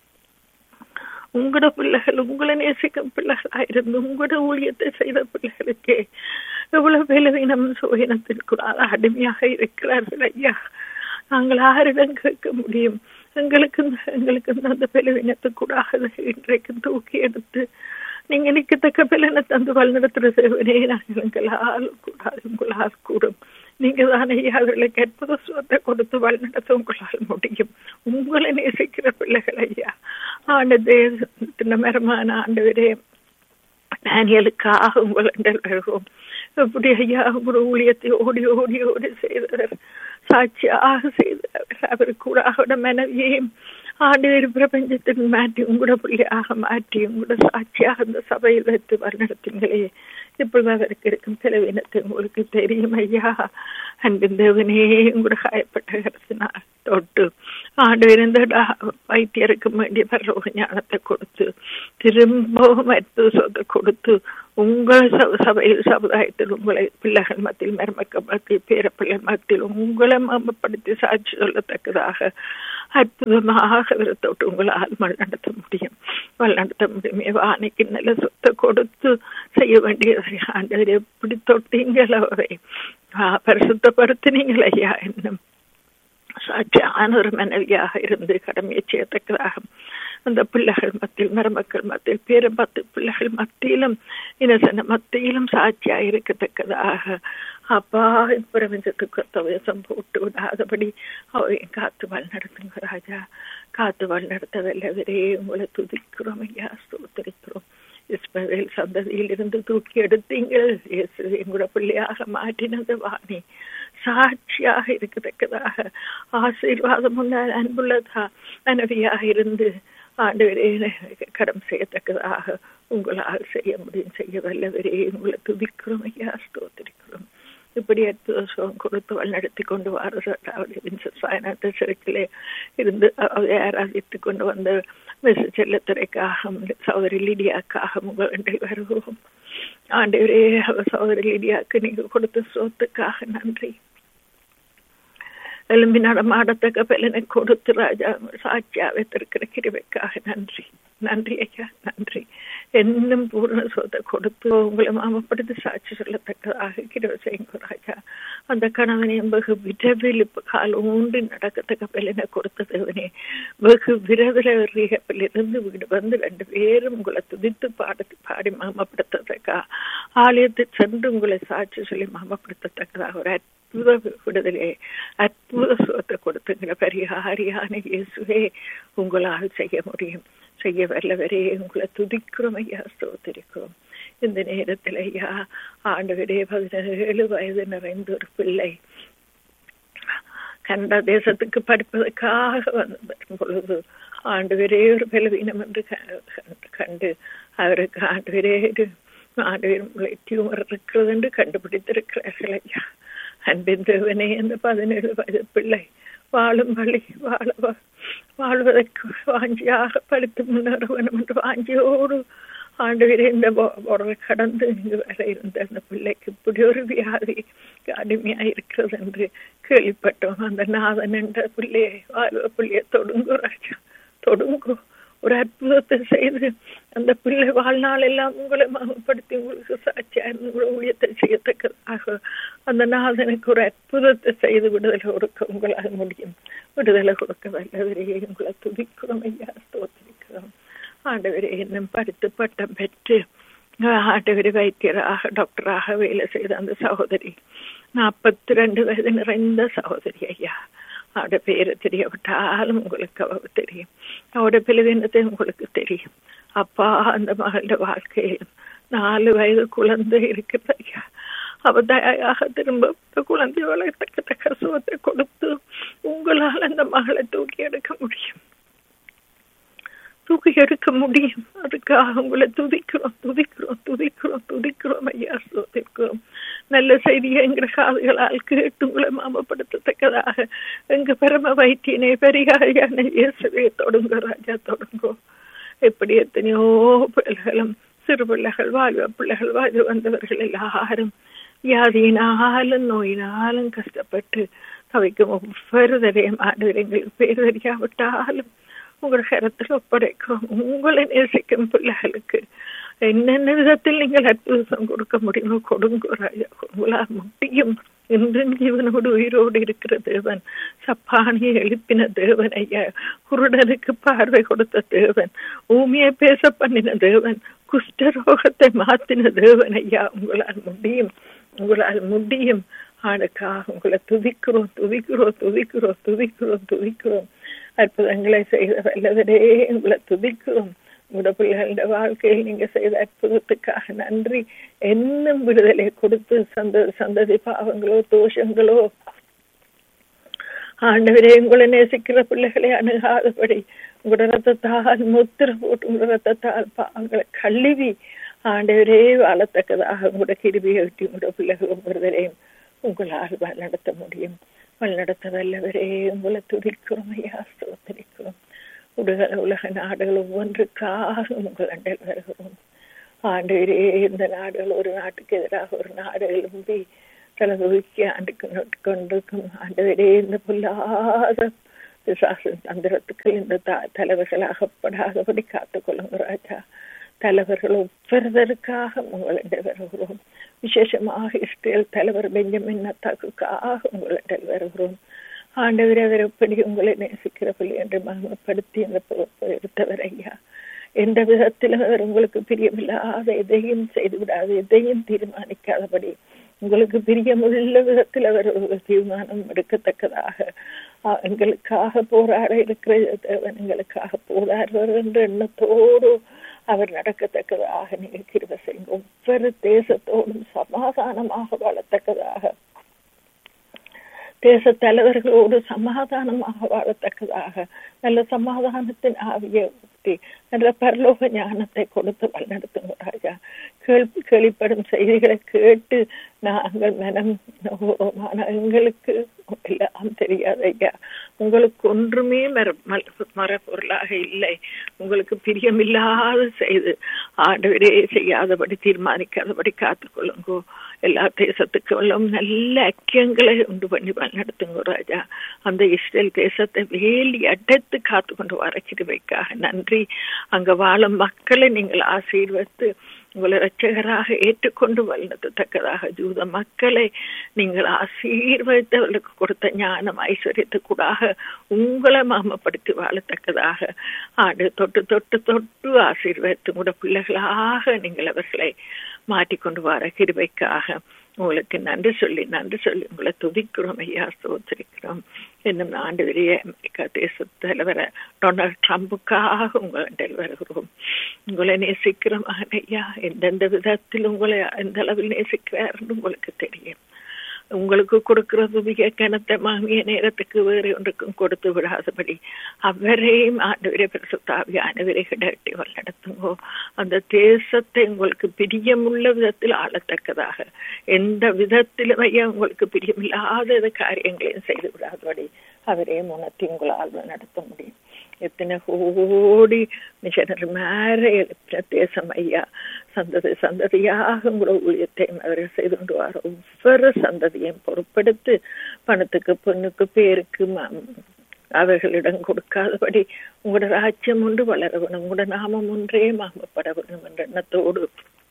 உங்களோட பிள்ளைகள் உங்களை நேசிக்கும் பிள்ளைகளாயிருந்து உங்களோட ஊழியத்தை செய்த பிள்ளைகளுக்கே எவ்வளவு பலவீனம் சுயனத்திற்குள்ளாக அடிமையாக இருக்கிறார்கள் ஐயா நாங்கள் ஆரிடம் கேட்க முடியும் எங்களுக்கு எங்களுக்கு அந்த பலவீனத்துக்கூடாக இன்றைக்கு தூக்கி எடுத்து நீங்க நிற்கத்தக்க பலனை தந்து வழிநடத்துற சேவனே நாங்கள் எங்களால் கூடாது உங்களால் கூடும் நீங்க தானே அவர்களை கற்பத சுவத்தை கொடுத்து வழிநடத்த உங்களால் முடியும் உங்களை நேசிக்கிற பிள்ளைகள் ஐயா ஆண்டு தேசத்தின் மரமான ஆண்டவரே டேனியலுக்காக உங்கள் வருவோம் எப்படி ஐயா உங்களோட ஊழியத்தை ஓடி ஓடி ஓடி செய்தவர் சாட்சியாக செய்தவர் அவர் கூட அவரோட மனைவியையும் ஆண்டு பிரபஞ்சத்தின் மாற்றி உங்களோட பிள்ளையாக மாற்றி உங்களோட சாட்சியாக அந்த சபையில் வைத்து வழிநடத்துங்களே இப்பொழுது அவருக்கு இருக்கும் செலவினத்தை உங்களுக்கு தெரியும் ஐயா அன்பின் தேவனே உங்களோட காயப்பட்ட கருத்தினால் தொட்டு ஆண்டு இருந்த வைத்தியருக்கு வேண்டிய பரலோக ஞானத்தை கொடுத்து திரும்பவும் சொத்தை கொடுத்து உங்கள் சபையில் சமுதாயத்தில் உங்களை பிள்ளைகள் மத்தியில் மருமக்கள் மத்தியில் பேரப்பிள்ளைகள் மத்தியில் உங்களை மேம்படுத்தி சாட்சி சொல்லத்தக்கதாக அற்புதமாக விரத்தோட்டு உங்களால் நடத்த முடியும் நடத்த முடியும் வானைக்கு நல்ல சொத்தை கொடுத்து செய்ய வேண்டியதை ஆண்டவர் எப்படி தொட்டீங்கள் அவரை பரிசுத்தப்படுத்தினீங்கள் ஐயா என்னும் சாட்சியான ஒரு மனைவியாக இருந்து கடமையை செய்யத்தக்கதாக அந்த பிள்ளைகள் மத்தியில் மருமக்கள் மத்தியில் பேரும் பத்து பிள்ளைகள் மத்தியிலும் இனசன மத்தியிலும் சாட்சியாக இருக்கத்தக்கதாக அப்பா பிரபஞ்சத்துக்கு தவசம் போட்டு விடாதபடி அவையும் காத்து வாழ் நடத்துங்க ராஜா காத்து வாழ் நடத்த வல்லவரே உங்களை துதிக்கிறோம் ஐயா ஸ்தோத்தரிக்கிறோம் இஸ்மவேல் சந்ததியில் இருந்து தூக்கி எடுத்தீங்கள் எங்களோட பிள்ளையாக மாற்றினது வாணி சாட்சியாக இருக்கத்தக்கதாக ஆசீர்வாதம் உள்ள அன்புள்ளதா மனைவியாக இருந்து ஆண்டவரே கடம் செய்யத்தக்கதாக உங்களால் செய்ய முடியும் செய்ய வல்லவரே உங்களை துதிக்கிறோம் ஐயா ஸ்தோத்திரிக்கிறோம் இப்படி அற்புதம் கொடுத்து வழிநடத்தி கொண்டு வர சிறக்கிலே இருந்து அவரை ஆராதித்து கொண்டு வந்த மிஸ் செல்லத்துறைக்காக சகோதரி லிடியாக்காக உங்கள் வருவோம் ஆண்டவரே அவர் சகோதரி லிடியாக்கு நீங்க கொடுத்த சோத்துக்காக நன்றி எலும்பி நடமாடத்தக்க பலனை கொடுத்து ராஜா சாட்சியா வைத்திருக்கிற கிருபைக்காக நன்றி நன்றி ஐயா நன்றி என்னும் பூர்ண சொத்தை கொடுத்து உங்களை மாமப்படுத்தி சாட்சி சொல்லத்தக்கதாக கிருபை செய்யுங்க ராஜா அந்த கணவனையும் வெகு விரைவில் இப்ப கால் ஊன்றி நடக்கத்தக்க பலனை கொடுத்ததுவனே வெகு விரைவில் இருந்து வீடு வந்து ரெண்டு பேரும் உங்களை துதித்து பாடத்து பாடி மாமப்படுத்தத்தக்கா ஆலயத்தில் சென்று உங்களை சாட்சி சொல்லி மாமப்படுத்தத்தக்கதாக ஒரு அற்புத விடுதலை அற்புத சுகத்தை கொடுத்துங்கிற பரிகாரியான இயேசுவே உங்களால் செய்ய முடியும் செய்ய வல்லவரே உங்களை துதிக்கிறோம் ஐயா ஸ்தோத்திரிக்கிறோம் இந்த நேரத்தில் ஐயா ஆண்டுவிடே பதினேழு வயது நிறைந்த ஒரு பிள்ளை கனடா தேசத்துக்கு படிப்பதற்காக வந்து வரும் பொழுது ஆண்டுவரே ஒரு பலவீனம் என்று கண்டு அவருக்கு ஆண்டுவரே ஆண்டு டியூமர் இருக்கிறது என்று கண்டுபிடித்திருக்கிறார்கள் ஐயா அன்பின் தேவனே அந்த பதினேழு வயது பிள்ளை வாழும் வழி வாழ வாழ்வதற்கு வாஞ்சியாக படித்து முன்னேற வேண்டும் என்று வாஞ்சியோடு ஆண்டு இந்த உறவை கடந்து இங்கு வர இருந்த அந்த பிள்ளைக்கு இப்படி ஒரு வியாதி அடிமையா இருக்கிறது என்று கேள்விப்பட்டோம் அந்த நாதன் என்ற பிள்ளையை வாழ்வ பிள்ளையை தொடுங்கோ ராஜா தொடுங்கோ ஒரு அற்புதத்தை செய்து அந்த பிள்ளை வாழ்நாள் எல்லாம் உங்களை மகப்படுத்தி உங்களுக்கு சாட்சியா உங்களை ஊழியத்தை செய்யத்தக்கதாக அந்த நாதனுக்கு ஒரு அற்புதத்தை செய்து விடுதலை கொடுக்க உங்களால் முடியும் விடுதலை கொடுக்க வல்லவரையே உங்களை துதிக்கிறோம் ஐயா ஸ்தோத்திரிக்கிறோம் ஆண்டவரே இன்னும் படித்து பட்டம் பெற்று ஆண்டவரி வைத்தியராக டாக்டராக வேலை செய்த அந்த சகோதரி நாற்பத்தி ரெண்டு வயது நிறைந்த சகோதரி ஐயா அவட பேரு தெரியவிட்டாலும் உங்களுக்கு அவ தெரியும் அவட பிளவினத்தை உங்களுக்கு தெரியும் அப்பா அந்த மகளோட வாழ்க்கையிலும் நாலு வயது குழந்தை இருக்கிறது ஐயா அவ தயாக திரும்ப குழந்தை வளர்த்தக்க சுகத்தை கொடுத்து உங்களால் அந்த மகளை தூக்கி எடுக்க முடியும் தூக்கி எடுக்க முடியும் அதுக்காக உங்களை துதிக்கிறோம் துதிக்கிறோம் துதிக்கிறோம் துதிக்கிறோம் ஐயா சோதிக்கிறோம் நல்ல செய்தியை எங்கிற காதுகளால் கேட்டு உங்களை மாமப்படுத்தத்தக்கதாக எங்க பெரும வைத்தியனை பெரியாரியான இயேசுவே தொடங்க ராஜா தொடங்கோ எப்படி எத்தனையோ பிள்ளைகளும் சிறு பிள்ளைகள் வாழ்வ பிள்ளைகள் வாழ்வு வந்தவர்கள் எல்லாரும் வியாதியினாலும் நோயினாலும் கஷ்டப்பட்டு தவிக்கும் ஒவ்வொரு தரையும் ஆண்டு எங்களுக்கு பேர் தெரியாவிட்டாலும் உங்கள் கரத்தில் ஒப்படைக்கும் உங்களை நேசிக்கும் பிள்ளைகளுக்கு என்னென்ன விதத்தில் நீங்கள் அற்புதம் கொடுக்க முடியுமோ கொடுங்க ராஜா உங்களால் முடியும் இன்றும் ஜீவனோடு உயிரோடு இருக்கிற தேவன் சப்பானியை எழுப்பின தேவன் ஐயா குருடனுக்கு பார்வை கொடுத்த தேவன் ஊமியை பேச பண்ணின தேவன் குஷ்டரோகத்தை மாத்தின தேவன் ஐயா உங்களால் முடியும் உங்களால் முடியும் ஆளுக்காக உங்களை துதிக்கிறோம் துதிக்கிறோம் துதிக்கிறோம் துதிக்கிறோம் துதிக்கிறோம் அற்புதங்களை செய்த வல்லவரே உங்களை துதிக்கிறோம் உங்களோட பிள்ளைகளோட வாழ்க்கையில் நீங்க செய்த அற்புதத்துக்காக நன்றி என்னும் விடுதலை கொடுத்து சந்த சந்ததி பாவங்களோ தோஷங்களோ ஆண்டவரே உங்களை நேசிக்கிற பிள்ளைகளை அணுகாதபடி உங்களோட ரத்தத்தால் முத்திர போட்டு உங்களோட ரத்தத்தால் பாவங்களை கழுவி ஆண்டவரே வாழத்தக்கதாக உங்களோட கிருபியை விட்டு உங்களோட பிள்ளைகளும் விடுதலையும் உங்களால் வழிநடத்த முடியும் வழிநடத்த வல்லவரே உங்களை துதிக்கிறோம் ஐயா ஸ்தோத்திரிக்கிறோம் உலக உலக நாடுகள் ஒவ்வொன்றுக்காக உங்கள் அண்டல் வருகிறோம் ஆண்டவரே இந்த நாடுகள் ஒரு நாட்டுக்கு எதிராக ஒரு நாடு எழும்பி தலைதூக்கி ஆண்டுக்கு கொண்டிருக்கும் ஆண்டவரே இந்த பொல்லாத விசுவாசம் தந்திரத்துக்கு இந்த தலைவர்கள் அகப்படாதபடி காத்துக்கொள்ளுங்க ராஜா தலைவர்கள் ஒவ்வொருவருக்காக உங்களிடம் வருகிறோம் விசேஷமாக இஸ்ரேல் தலைவர் பெஞ்சமின் நத்தாக்குக்காக உங்களிடம் வருகிறோம் ஆண்டவர் அவர் எப்படி உங்களை நேசிக்கிற பிள்ளை என்று மகமப்படுத்தி அந்த எடுத்தவர் ஐயா எந்த விதத்திலும் அவர் உங்களுக்கு பிரியமில்லாத எதையும் செய்து விடாது எதையும் தீர்மானிக்காதபடி உங்களுக்கு பிரியமுள்ள விதத்தில் அவர் ஒரு தீர்மானம் எடுக்கத்தக்கதாக எங்களுக்காக போராட இருக்கிற தேவன் எங்களுக்காக போராடுவார் என்ற எண்ணத்தோடு அவர் நடக்கத்தக்கதாக நீங்கள் கிருப செய்யுங்க ஒவ்வொரு தேசத்தோடும் சமாதானமாக வாழத்தக்கதாக தேச தலைவர்களோடு சமாதானமாக வாழத்தக்கதாக நல்ல சமாதானத்தின் ஆவியை ஊற்றி நல்ல பரலோக ஞானத்தை கொடுத்து வழிநடத்துங்க ராஜா கேள்வி கேள்விப்படும் செய்திகளை கேட்டு நாங்கள் மனம் எங்களுக்கு எல்லாம் தெரியாது ஐயா உங்களுக்கு ஒன்றுமே மர மரப்பொருளாக இல்லை உங்களுக்கு பிரியமில்லாத செய்து ஆண்டவரே செய்யாதபடி தீர்மானிக்காதபடி காத்துக்கொள்ளுங்கோ எல்லா தேசத்துக்குள்ளும் நல்ல ஐக்கியங்களை உண்டு பண்ணி நடத்துங்க ராஜா அந்த இஸ்ரேல் தேசத்தை வேலி அடைத்து காத்து கொண்டு வர கிருபைக்காக நன்றி அங்க வாழும் மக்களை நீங்கள் ஆசீர்வத்து உங்களை ரட்சகராக ஏற்றுக்கொண்டு வளர்த்தத்தக்கதாக ஜூத மக்களை நீங்கள் ஆசீர்வதித்து அவர்களுக்கு கொடுத்த ஞானம் ஐஸ்வர்யத்துக்கூடாக உங்களை மாமப்படுத்தி வாழத்தக்கதாக ஆண்டு தொட்டு தொட்டு தொட்டு ஆசீர்வதித்து கூட பிள்ளைகளாக நீங்கள் அவர்களை மாட்டிக்கொண்டு வர கிருபைக்காக உங்களுக்கு நன்றி சொல்லி நன்றி சொல்லி உங்களை துதிக்கிறோம் ஐயா சோதரிக்கிறோம் இன்னும் ஆண்டு வரைய அமெரிக்கா தேச தலைவர டொனால்ட் ட்ரம்புக்காக உங்களிடம் வருகிறோம் உங்களை நேசிக்கிறோம் ஐயா எந்தெந்த விதத்தில் உங்களை எந்த அளவில் நேசிக்கிறாருன்னு உங்களுக்கு தெரியும் உங்களுக்கு கொடுக்கிறது மிக கனத்த மாமிய நேரத்துக்கு வேறு ஒன்றுக்கும் கொடுத்து விடாதபடி அவரையும் ஆண்டவரை பிரசுத்தாவி ஆண்டவரை கிடட்டி நடத்துங்கோ அந்த தேசத்தை உங்களுக்கு பிரியமுள்ள விதத்தில் ஆளத்தக்கதாக எந்த விதத்திலும் ஐயா உங்களுக்கு பிரியமில்லாத காரியங்களையும் செய்து விடாதபடி அவரையும் உணர்த்தி உங்களால் நடத்த முடியும் எத்தனை கோடி மிஷனர் மேல எழுப்பின தேசம் ஐயா சந்ததி சந்ததியாக உங்களோட ஊழியத்தையும் அவர்கள் செய்து கொண்டு வர ஒவ்வொரு சந்ததியையும் பொறுப்படுத்து பணத்துக்கு பொண்ணுக்கு பேருக்கு அவர்களிடம் கொடுக்காதபடி உங்களோட ராஜ்யம் ஒன்று வளர வேணும் உங்களோட நாமம் ஒன்றே மாமப்பட வேணும் என்ற எண்ணத்தோடு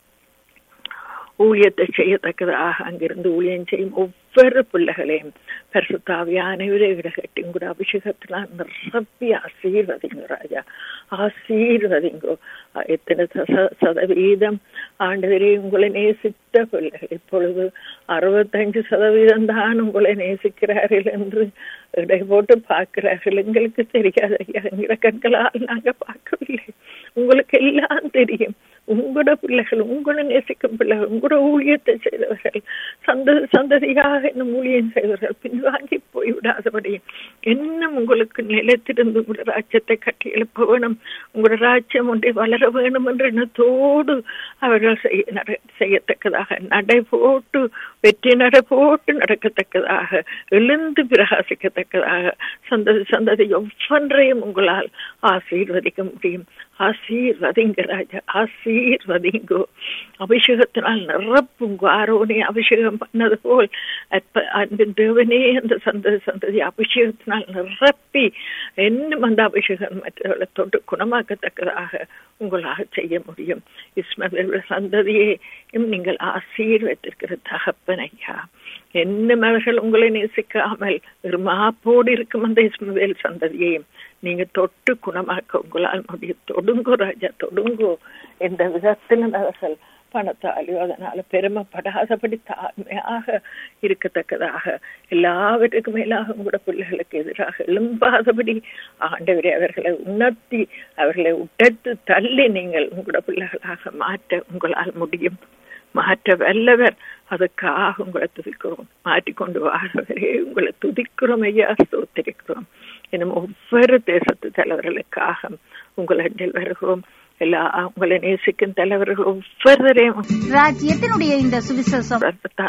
ஊழியத்தை செய்யத்தக்கதாக அங்கிருந்து ஊழியம் செய்யும் ஒவ்வொரு பிள்ளைகளையும் பரிசுத்தாவியானவரை விடகட்டி கூட அபிஷேகத்தினால் நிரப்பி ஆசீர்வதிங்க ராஜா ஆசீர்வதிங்கோ எத்தனை சதவீதம் ஆண்டவரே உங்களை நேசித்த பிள்ளைகள் இப்பொழுது அறுபத்தஞ்சு சதவீதம் தான் உங்களை நேசிக்கிறார்கள் என்று இடை போட்டு பார்க்கிறார்கள் எங்களுக்கு தெரியாது ஐயா எங்கிற கண்களால் நாங்க பார்க்கவில்லை உங்களுக்கு எல்லாம் தெரியும் உங்களோட பிள்ளைகள் உங்களை நேசிக்கும் பிள்ளைகள் உங்களோட ஊழியத்தை செய்தவர்கள் சந்ததி சந்ததியாக இன்னும் ஊழியம் செய்தவர்கள் பின்வாங்கி போய்விடாதபடி இன்னும் உங்களுக்கு நிலைத்திருந்து உங்களோட ராஜ்யத்தை கட்டி எழுப்ப வேணும் உங்களோட ராஜ்யம் ஒன்றை வளர வேணும் என்ற எண்ணத்தோடு அவர்கள் செய்ய செய்யத்தக்கதாக நடை போட்டு வெற்றி நடை போட்டு நடக்கத்தக்கதாக எழுந்து பிரகாசிக்கத்தக்கதாக சந்ததி சந்ததி ஒவ்வொன்றையும் உங்களால் ஆசீர்வதிக்க முடியும் ஆசீர்வதிங்க ராஜா ஆசீர்வதிங்கோ அபிஷேகத்தினால் நிரப்புங்க ஆரோனே அபிஷேகம் பண்ணது போல் அன்பின் தேவனே அந்த சந்ததி சந்ததி அபிஷேகத்தினால் நிரப்பி இன்னும் அந்த அபிஷேகம் மற்றவர்களை தொட்டு குணமாக்கத்தக்கதாக உங்களால் செய்ய முடியும் இஸ்மவேல் சந்ததியே நீங்கள் ஆசீர்வத்திருக்கிற தகப்பன் ஐயா என்னும் அவர்கள் உங்களை நேசிக்காமல் மாப்போடு இருக்கும் அந்த இஸ்மவேல் சந்ததியையும் நீங்க தொட்டு குணமாக்க உங்களால் முடியும் தொடுங்கோ ராஜா தொடுங்கோ எந்த விதத்திலும் அவர்கள் பணத்தாலையோ அதனால பெருமைப்படாதபடி தாழ்மையாக இருக்கத்தக்கதாக எல்லாவற்றுக்கும் மேலாக உங்களோட பிள்ளைகளுக்கு எதிராக எழும்பாதபடி ஆண்டவரை அவர்களை உணர்த்தி அவர்களை உடைத்து தள்ளி நீங்கள் உங்களோட பிள்ளைகளாக மாற்ற உங்களால் முடியும் மாற்ற வல்லவர் அதுக்காக உங்களை துதிக்கிறோம் மாற்றிக்கொண்டு வாழவரே உங்களை துதிக்கிறோம் ஐயா ஸ்தோத்திரிக்கிறோம் இன்னும் ஒவ்வொரு தேசத்து தலைவர்களுக்காக உங்களிடத்தில் வருகிறோம் எல்லா உங்களை நேசிக்கும் தலைவர்கள் ஒவ்வொருவரையும் ராஜ்யத்தினுடைய இந்த சுவிசேஷம்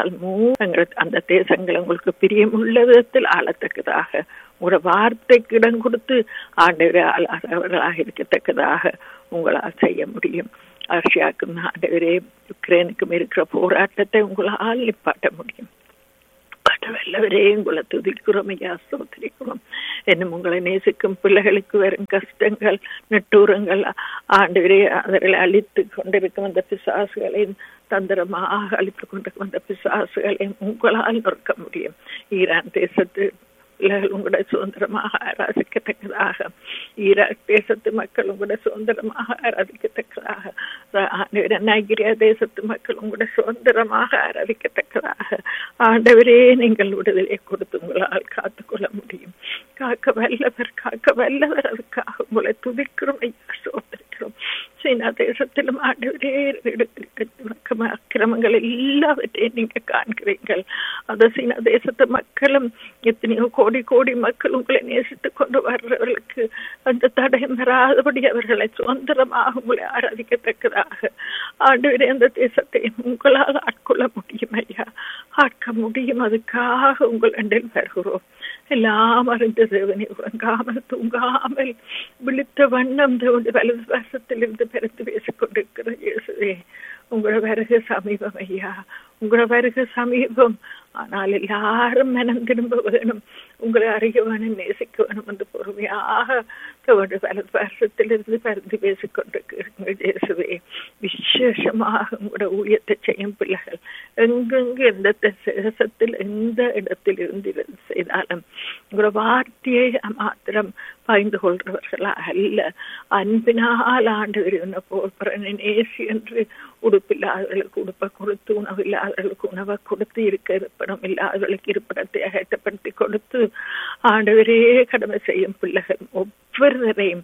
அந்த தேசங்கள் உங்களுக்கு பிரியமுள்ள விதத்தில் ஆளத்தக்கதாக உங்களோட வார்த்தைக்கு இடம் கொடுத்து ஆண்டவர்களாக இருக்கத்தக்கதாக உங்களால் செய்ய முடியும் ரஷ்யாவுக்கும் ஆண்டவரே யுக்ரைனுக்கும் இருக்கிற போராட்டத்தை உங்களால் நிப்பாட்ட முடியும் வல்லவரே உங்களை துதிக்கிறோம் ஐயா சோதரிக்கிறோம் என்னும் உங்களை நேசிக்கும் பிள்ளைகளுக்கு வரும் கஷ்டங்கள் நட்டூரங்கள் ஆண்டவரே அவர்களை அழித்து கொண்டிருக்கும் அந்த பிசாசுகளையும் தந்திரமாக அழித்து கொண்டிருக்கும் அந்த பிசாசுகளையும் உங்களால் நொறுக்க முடியும் ஈரான் தேசத்து பிள்ளைகள் உங்களோட சுதந்திரமாக ஆராதிக்கத்தக்கதாக ஈராக் தேசத்து மக்கள் உங்களோட சுதந்திரமாக ஆராதிக்கத்தக்கதாக நைகிரியா தேசத்து மக்கள் உங்களோட சுதந்திரமாக ஆராதிக்கத்தக்கதாக ஆண்டவரே நீங்கள் விடுதலை கொடுத்து உங்களால் காத்துக்கொள்ள முடியும் காக்க வல்லவர் காக்க வல்லவர் அதுக்காக உங்களை துதிக்கிறோம் ஐயா சோதரிக்கிறோம் சீனா தேசத்திலும் ஆண்டவரே அக்கிரமங்கள் எல்லாவற்றையும் நீங்க காண்கிறீர்கள் அந்த சீனா தேசத்து மக்களும் எத்தனையோ கோடி கோடி மக்கள் உங்களை நேசித்துக் கொண்டு வர்றவர்களுக்கு அந்த தடயம் வராதபடி அவர்களை சுதந்திரமாக உங்களை ஆராதிக்கத்தக்கதாக ஆண்டவரே அந்த தேசத்தை உங்களால் ஆட்கொள்ள முடியும் ஐயா ஆட்க முடியும் அதுக்காக உங்கள் அண்டில் வருகிறோம் எல்லாம் அறிந்த தேவனை உறங்காமல் தூங்காமல் விழித்த வண்ணம் தேவனுடைய வலது வருஷத்திலிருந்து பிறந்து பேசிக் கொண்டிருக்கிற இயேசுவே உங்களோட வருக சமீபம் ஐயா உங்களோட வருகை சமீபம் ஆனால் எல்லாரும் மனம் திரும்ப வேணும் உங்களை அறிய வேணும் நேசிக்க வேணும் என்று பொறுமையாக தோடு பல வருஷத்திலிருந்து பறந்து பேசிக் கொண்டிருக்கிறீங்க இயேசுவே விசேஷமாக உங்களோட ஊழியத்தை செய்யும் பிள்ளைகள் எங்கெங்கு எந்த தேசத்தில் எந்த இடத்தில் இருந்து இது செய்தாலும் உங்களோட வார்த்தையை மாத்திரம் பாய்ந்து கொள்றவர்களா அல்ல அன்பினால் ஆண்டு விரிவன போல் பிறனை நேசி என்று உடுப்பில்லாதவர்களுக்கு உடுப்பை கொடுத்து உணவு இல்லாதவர்களுக்கு உணவை கொடுத்து இருக்க இருப்பிடம் இல்லாதவர்களுக்கு இருப்பிடத்தை அகட்டப்படுத்தி கொடுத்து ஆண்டவரே கடமை செய்யும் பிள்ளைகள் ஒவ்வொருவரையும்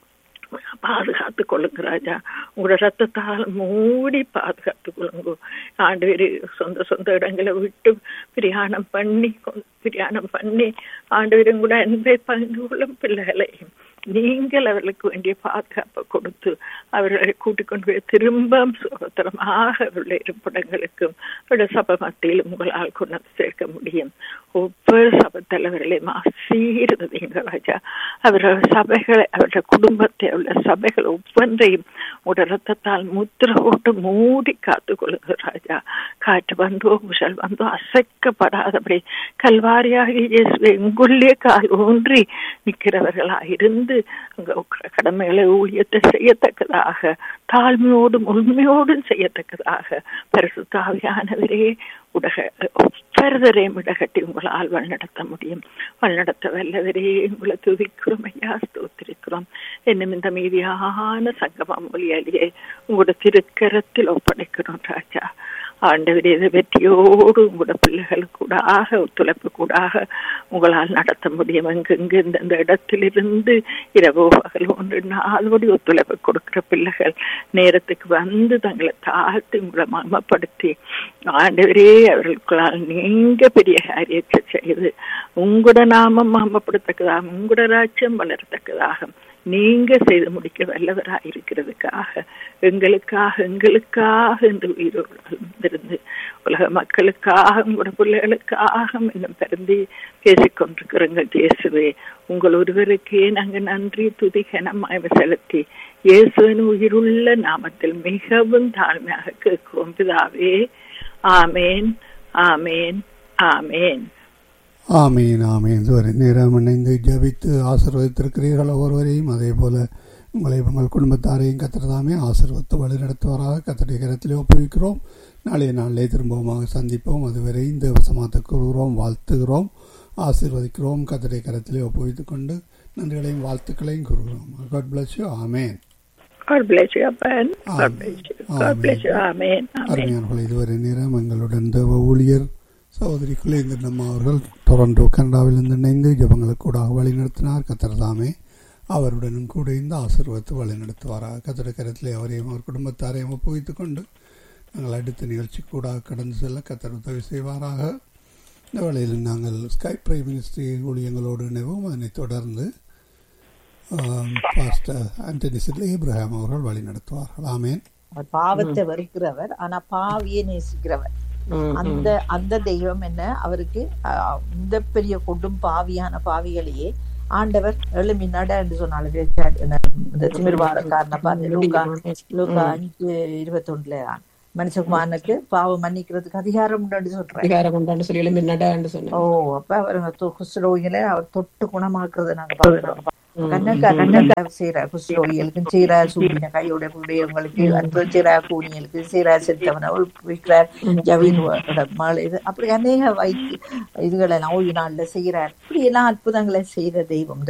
பாதுகாத்து கொள்ளுங்க ராஜா உங்களோட ரத்தத்தால் மூடி பாதுகாத்து கொள்ளுங்க ஆண்டு சொந்த சொந்த இடங்களை விட்டு பிரயாணம் பண்ணி பிரயாணம் பண்ணி ஆண்டு கூட அன்பை பகிர்ந்து கொள்ளும் பிள்ளைகளையும் நீங்கள் அவர்களுக்கு வேண்டிய பாதுகாப்பை கொடுத்து அவர்களை கூட்டிக் கொண்டு போய் திரும்ப சுதந்திரமாக அவருடைய இருப்பிடங்களுக்கும் அவருடைய சபை மத்தியில் உங்களால் கொண்டு சேர்க்க முடியும் ஒவ்வொரு சபை தலைவர்களையும் ஆசீர்வதிங்க ராஜா அவர்கள் சபைகளை அவருடைய குடும்பத்தை அவருடைய சபைகள் ஒவ்வொன்றையும் உடைய ரத்தத்தால் முத்திர போட்டு மூடி காத்து கொள்ளுங்க ராஜா காற்று வந்தோ புஷல் வந்தோ அசைக்கப்படாதபடி கல்வாரியாக இயேசுவை உங்களுடைய கால் ஊன்றி நிற்கிறவர்களாக இருந்து அங்க கடமைகளை ஊழியத்தை செய்யத்தக்கதாக தாழ்மையோடும் உண்மையோடும் செய்யத்தக்கதாக பரிசுத்தாவியானவரே உடக ஒவ்வொருவரையும் இடகட்டி உங்களால் வழிநடத்த முடியும் வழிநடத்த வல்லவரே உங்களை துதிக்கிறோம் ஐயா ஸ்தோத்திரிக்கிறோம் என்னும் இந்த மீதியான சங்கமம் மொழியாளியை உங்களோட திருக்கரத்தில் ஒப்படைக்கிறோம் ராஜா ஆண்டவரே இதை வெற்றியோடு உங்களோட பிள்ளைகள் கூடாக ஒத்துழைப்பு கூடாக உங்களால் நடத்த முடியும் எங்கெங்கு இந்த இடத்திலிருந்து இரவோ பகல் ஒன்று நாளோடி ஒத்துழைப்பு கொடுக்கிற பிள்ளைகள் நேரத்துக்கு வந்து தங்களை தாழ்த்தி உங்களை மர்மப்படுத்தி ஆண்டவரே அவர்களுக்குள்ளால் நீங்க பெரிய காரியத்தை செய்து உங்களோட நாமம் மர்மப்படத்தக்கதாக உங்களோட ராஜ்யம் வளரத்தக்கதாக நீங்க செய்து முடிக்க வல்லவராக இருக்கிறதுக்காக எங்களுக்காக எங்களுக்காக என்று உயிரோடு இருந்து உலக மக்களுக்காக உங்களோட பிள்ளைகளுக்காக இன்னும் பிறந்தி பேசிக்கொண்டிருக்கிறோங்க இயேசுவே உங்கள் ஒருவருக்கே நாங்க நன்றி துதிகனமாய் செலுத்தி இயேசுவின் உயிருள்ள நாமத்தில் மிகவும் தாழ்மையாக கேட்கிறோம் பிதாவே ஆமேன் ஆமேன் ஆமேன் ஆமீன் ஆமீன் இதுவரை நேரம் இணைந்து ஜபித்து ஆசீர்வதித்திருக்கிறீர்கள் ஒவ்வொருவரையும் அதே போல உங்களை உங்கள் குடும்பத்தாரையும் கத்திரதாமே ஆசீர்வத்து வழிநடத்துவராக கத்தடைய கரத்திலே ஒப்புவிக்கிறோம் நாளைய நாளிலே திரும்பமாக சந்திப்போம் அதுவரை இந்த வசமாத்த கூறுகிறோம் வாழ்த்துகிறோம் ஆசீர்வதிக்கிறோம் கத்தடைய கரத்திலே ஒப்புவித்துக் கொண்டு நன்றிகளையும் வாழ்த்துக்களையும் கூறுகிறோம் God bless you amen God bless you, Apan. God bless you. God bless you. Amen. Amen. அருமையானவர்கள் இதுவரை நேரம் எங்களுடன் தேவ ஊழியர் சகோதரி குலேந்திரன் அவர்கள் டொரண்டோ கனடாவிலிருந்து இணைந்து ஜபங்களுக்கு கூட வழி நடத்தினார் கத்திரதாமே அவருடனும் கூட இந்த ஆசீர்வத்து வழி நடத்துவாராக கத்திர கரத்திலே அவரையும் அவர் குடும்பத்தாரையும் ஒப்புவித்துக் கொண்டு நாங்கள் அடுத்த நிகழ்ச்சி கூட கடந்து செல்ல கத்தர் உதவி செய்வாராக இந்த வேளையில் நாங்கள் ஸ்கை பிரைம் மினிஸ்ட்ரி ஊழியங்களோடு இணைவோம் அதனைத் தொடர்ந்து பாஸ்டர் ஆண்டனி சிட்ல இப்ராஹிம் அவர்கள் வழி நடத்துவார்கள் ஆமேன் அவர் பாவத்தை வெறுக்கிறவர் ஆனா பாவியை நேசிக்கிறவர் அந்த அந்த தெய்வம் என்ன அவருக்கு அஹ், இந்த பெரிய கொடும் பாவியான பாவிகளையே ஆண்டவர் எழுமி நட என்று சொன்னாலும் இந்த திமிர்வாரக்காரனை பார்த்து லூக்கா லூக்கா அஞ்சு இருபத்தொன்னுல மனுஷகுமாரனுக்கு பாவம் மன்னிக்கிறதுக்கு அதிகாரம் உண்டு சொல்றேன் அதிகாரம் கொண்டாண்டு சொல்லி எழும்பி நடன்னு சொன்னேன் ஓ அப்ப அவர் குஷ்டரோகிகளை அவர் தொட்டு குணமாக்குறத நாங்க பாக்குறோம் கண்ணக்கா கண்ணக்கா செய்யற குஷ்டரோகிகளுக்கும் செய்யறா சூடின கையோட உடையவங்களுக்கு அன்பு செய்யறா கூனியலுக்கு செய்யறா செத்தவனை விற்கிறார் ஜவீன் மழை இது அப்படி அநேக வைத்து இதுகளை நோய் நாள்ல செய்யறார் இப்படி எல்லாம் அற்புதங்களை செய்யற தெய்வம்